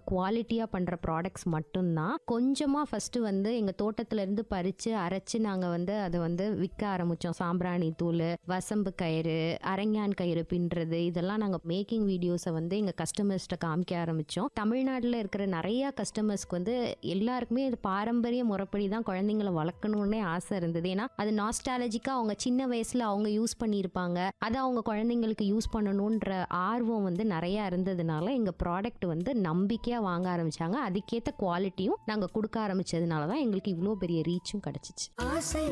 குவாலிட்டியாக பண்ணுற ப்ராடக்ட்ஸ் மட்டும்தான் கொஞ்சமாக ஃபஸ்ட்டு வந்து எங்கள் தோட்டத்துலேருந்து பறித்து அரைச்சி நாங்கள் வந்து அதை வந்து விற்க ஆரம்பித்தோம் சாம்பிராணி தூள் வசம்பு கயிறு அரங்கான் கயிறு பின்னுறது இதெல்லாம் நாங்கள் மேக்கிங் வீடியோஸை வந்து எங்கள் கஸ்டமர்ஸ்கிட்ட காமிக்க ஆரம்பித்தோம் தமிழ்நாட்டில் இருக்கிற நிறையா கஸ்டமர்ஸ்க்கு வந்து எல்லாருக்குமே இது பாரம்பரிய முறைப்படி தான் குழந்தைங்களை வளர்க்கணுன்னே ஆசை இருந்தது ஏன்னா அது நாஸ்டாலஜிக்காக அவங்க சின்ன வயசில் அவங்க யூஸ் பண்ணியிருப்பாங்க அதை அவங்க குழந்தைங்களுக்கு யூஸ் பண்ணணுன்ற ஆர்வம் வந்து நிறையா இருந்ததுனால எங்கள் ப்ராடக்ட் வந்து நம்பிக்கையாக வாங்க ஆரம்பிச்சாங்க அதுக்கேற்ற குவாலிட்டியும் நாங்கள் கொடுக்க ஆரம்பிச்சதுனால தான் எங்களுக்கு இவ்வளோ பெரிய ரீச்சும் கிடச்சிச்சு ஆசை